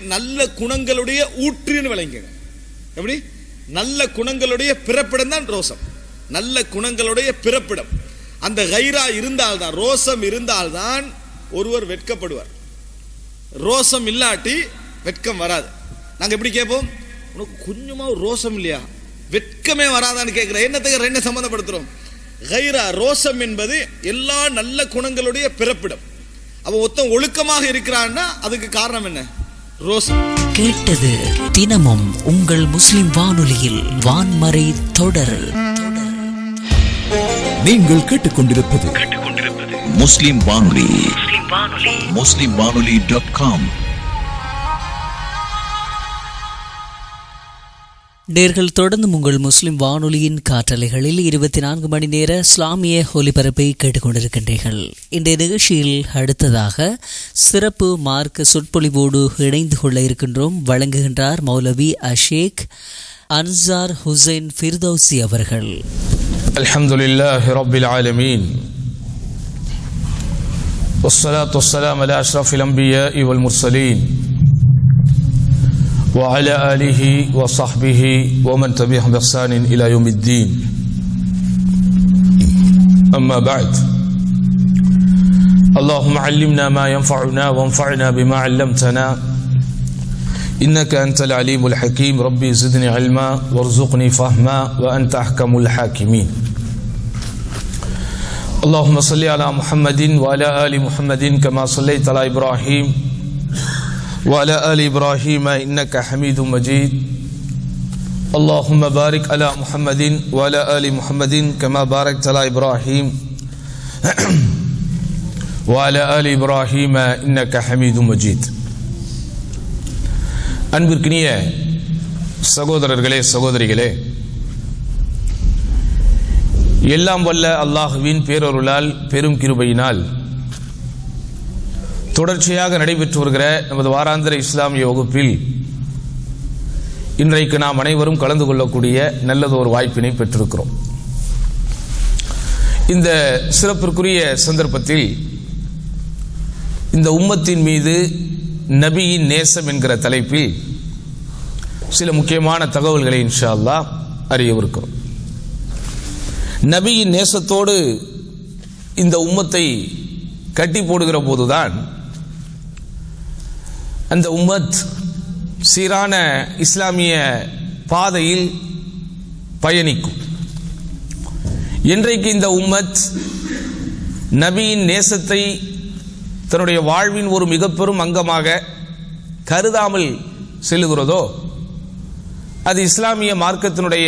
நல்ல குணங்களுடைய ஊற்றுன்னு விளங்குங்க எப்படி நல்ல குணங்களுடைய பிறப்பிடம் தான் ரோசம் நல்ல குணங்களுடைய பிறப்பிடம் அந்த கைரா இருந்தால்தான் ரோசம் இருந்தால்தான் ஒருவர் வெட்கப்படுவார் ரோசம் இல்லாட்டி வெட்கம் வராது நாங்க எப்படி கேட்போம் உனக்கு கொஞ்சமா ஒரு ரோசம் இல்லையா வெட்கமே வராதான்னு கேட்கிறேன் என்னத்துக்கு ரெண்டு சம்மந்தப்படுத்துறோம் கைரா ரோசம் என்பது எல்லா நல்ல குணங்களுடைய பிறப்பிடம் அவன் ஒருத்தன் ஒழுக்கமாக இருக்கிறான்னா அதுக்கு காரணம் என்ன ரோசம் கேட்டது தினமும் உங்கள் முஸ்லிம் வானொலியில் வான்மறை தொடர் நீங்கள் கேட்டுக்கொண்டிருப்பது முஸ்லிம் வானொலி முஸ்லிம் வானொலி டாட் காம் நேர்கள் தொடர்ந்து உங்கள் முஸ்லிம் வானொலியின் காற்றலைகளில் இருபத்தி நான்கு மணி நேர இஸ்லாமிய ஒலிபரப்பை கேட்டுக்கொண்டிருக்கின்றீர்கள் இந்த நிகழ்ச்சியில் அடுத்ததாக சிறப்பு மார்க்க சொற்பொழிவோடு இணைந்து கொள்ள இருக்கின்றோம் வழங்குகின்றார் மௌலவி அஷேக் அன்சார் ஹுசைன் ஃபிர்தௌசி அவர்கள் الحمد لله رب العالمين والصلاة والسلام على أشرف الأنبياء والمرسلين وعلى آله وصحبه ومن تبعهم بإحسان إلى يوم الدين أما بعد اللهم علمنا ما ينفعنا وانفعنا بما علمتنا إنك أنت العليم الحكيم ربي زدني علما وارزقني فهما وأنت أحكم الحاكمين اللهم صل على محمد وعلى آل محمد كما صليت على إبراهيم وعلى آل إبراهيم إنك حميد مجيد اللهم بارك على محمد وعلى آل محمد كما باركت على إبراهيم وعلى آل إبراهيم إنك حميد مجيد அன்பிற்கினிய சகோதரர்களே சகோதரிகளே எல்லாம் வல்ல அல்லாஹுவின் பேரொருளால் பெரும் கிருபையினால் தொடர்ச்சியாக நடைபெற்று வருகிற நமது வாராந்திர இஸ்லாமிய வகுப்பில் இன்றைக்கு நாம் அனைவரும் கலந்து கொள்ளக்கூடிய நல்லதொரு வாய்ப்பினை பெற்றிருக்கிறோம் இந்த சிறப்பிற்குரிய சந்தர்ப்பத்தில் இந்த உம்மத்தின் மீது நபியின் நேசம் என்கிற தலைப்பில் சில முக்கியமான தகவல்களை இன்ஷா அல்லாஹ் அறியவிருக்கிறோம் நபியின் நேசத்தோடு இந்த உம்மத்தை கட்டி போடுகிற போதுதான் அந்த உம்மத் சீரான இஸ்லாமிய பாதையில் பயணிக்கும் இன்றைக்கு இந்த உம்மத் நபியின் நேசத்தை தன்னுடைய வாழ்வின் ஒரு மிக பெரும் அங்கமாக கருதாமல் செல்லுகிறதோ அது இஸ்லாமிய மார்க்கத்தினுடைய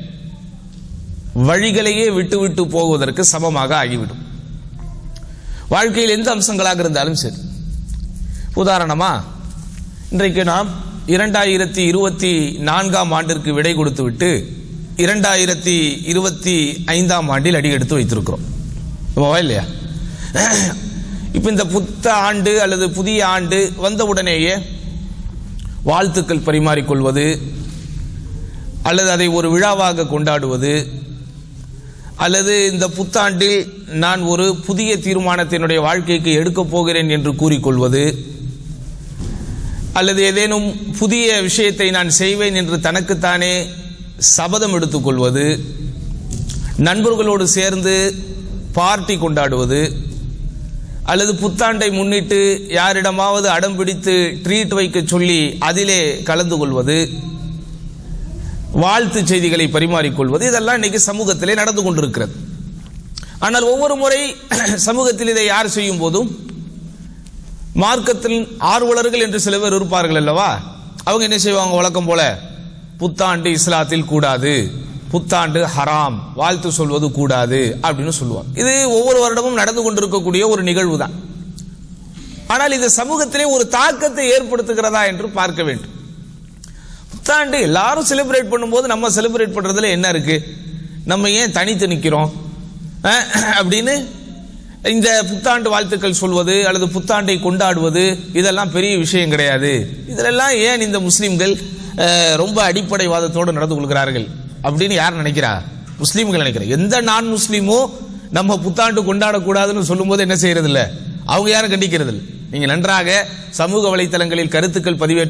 வழிகளையே விட்டுவிட்டு போவதற்கு சமமாக ஆகிவிடும் வாழ்க்கையில் எந்த அம்சங்களாக இருந்தாலும் சரி உதாரணமா இன்றைக்கு நாம் இரண்டாயிரத்தி இருபத்தி நான்காம் ஆண்டிற்கு விடை கொடுத்து விட்டு இரண்டாயிரத்தி இருபத்தி ஐந்தாம் ஆண்டில் அடி எடுத்து வைத்திருக்கிறோம் இல்லையா இப்ப இந்த புத்த ஆண்டு அல்லது புதிய ஆண்டு வந்த உடனேயே வாழ்த்துக்கள் பரிமாறிக்கொள்வது அல்லது அதை ஒரு விழாவாக கொண்டாடுவது அல்லது இந்த புத்தாண்டில் நான் ஒரு புதிய தீர்மானத்தினுடைய வாழ்க்கைக்கு எடுக்கப் போகிறேன் என்று கூறிக்கொள்வது அல்லது ஏதேனும் புதிய விஷயத்தை நான் செய்வேன் என்று தனக்குத்தானே சபதம் எடுத்துக்கொள்வது நண்பர்களோடு சேர்ந்து பார்ட்டி கொண்டாடுவது அல்லது புத்தாண்டை முன்னிட்டு யாரிடமாவது அடம் பிடித்து ட்ரீட் வைக்க சொல்லி அதிலே கலந்து கொள்வது வாழ்த்து செய்திகளை பரிமாறிக்கொள்வது இதெல்லாம் இன்னைக்கு சமூகத்திலே நடந்து கொண்டிருக்கிறது ஆனால் ஒவ்வொரு முறை சமூகத்தில் இதை யார் செய்யும் போதும் மார்க்கத்தில் ஆர்வலர்கள் என்று சில பேர் இருப்பார்கள் அல்லவா அவங்க என்ன செய்வாங்க வழக்கம் போல புத்தாண்டு இஸ்லாத்தில் கூடாது புத்தாண்டு ஹராம் வாழ்த்து சொல்வது கூடாது அப்படின்னு சொல்லுவாங்க இது ஒவ்வொரு வருடமும் நடந்து கொண்டிருக்கக்கூடிய ஒரு நிகழ்வு தான் ஆனால் இது சமூகத்திலே ஒரு தாக்கத்தை ஏற்படுத்துகிறதா என்று பார்க்க வேண்டும் புத்தாண்டு எல்லாரும் செலிப்ரேட் பண்ணும்போது நம்ம செலிப்ரேட் பண்றதுல என்ன இருக்கு நம்ம ஏன் தனித்து நிக்கிறோம் அஹ், அப்படின்னு இந்த புத்தாண்டு வாழ்த்துக்கள் சொல்வது அல்லது புத்தாண்டை கொண்டாடுவது இதெல்லாம் பெரிய விஷயம் கிடையாது இதிலெல்லாம் ஏன் இந்த முஸ்லிம்கள் அஹ், ரொம்ப அடிப்படைவாதத்தோடு நடந்து கொள்கிறார்கள் அப்படின்னு யார் நினைக்கிறா முஸ்லீம்கள் நினைக்கிறேன் எந்த நான் முஸ்லீமோ நம்ம புத்தாண்டு கொண்டாடக்கூடாதுன்னு சொல்லும்போது என்ன செய்யறது இல்ல அவங்க யாரும் கண்டிக்கிறது இல்ல நீங்க நன்றாக சமூக வலைத்தளங்களில் கருத்துக்கள் பதிவேற்ற